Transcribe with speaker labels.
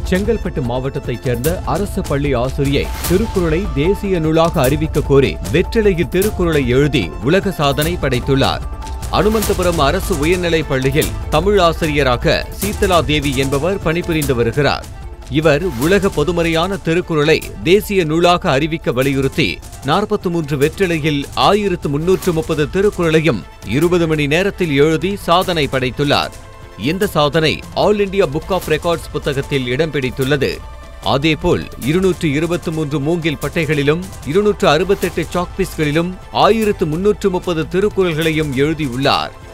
Speaker 1: செங்கல்பட்டு மாவட்டத்தைச் சேர்ந்த அரசு பள்ளி ஆசிரியை திருக்குறளை தேசிய நூலாக அறிவிக்க கோரி வெற்றிலையில் திருக்குறளை எழுதி உலக சாதனை படைத்துள்ளார் அனுமந்தபுரம் அரசு உயர்நிலைப் பள்ளியில் தமிழ் ஆசிரியராக சீதலா தேவி என்பவர் பணிபுரிந்து வருகிறார் இவர் உலக பொதுமறையான திருக்குறளை தேசிய நூலாக அறிவிக்க வலியுறுத்தி நாற்பத்தி மூன்று வெற்றிலையில் ஆயிரத்து முன்னூற்று முப்பது திருக்குறளையும் இருபது மணி நேரத்தில் எழுதி சாதனை படைத்துள்ளார் இந்த சாதனை all India book of records புத்தகத்தில் இடம் பிடித்துள்ளது அதேபோல் இருநூற்று இருபத்தி மூன்று மூங்கில் பட்டைகளிலும் இருநூற்று அறுபத்தெட்டு சாக்பீஸ்களிலும் ஆயிரத்து முன்னூற்று முப்பது திருக்குறள்களையும் எழுதியுள்ளார்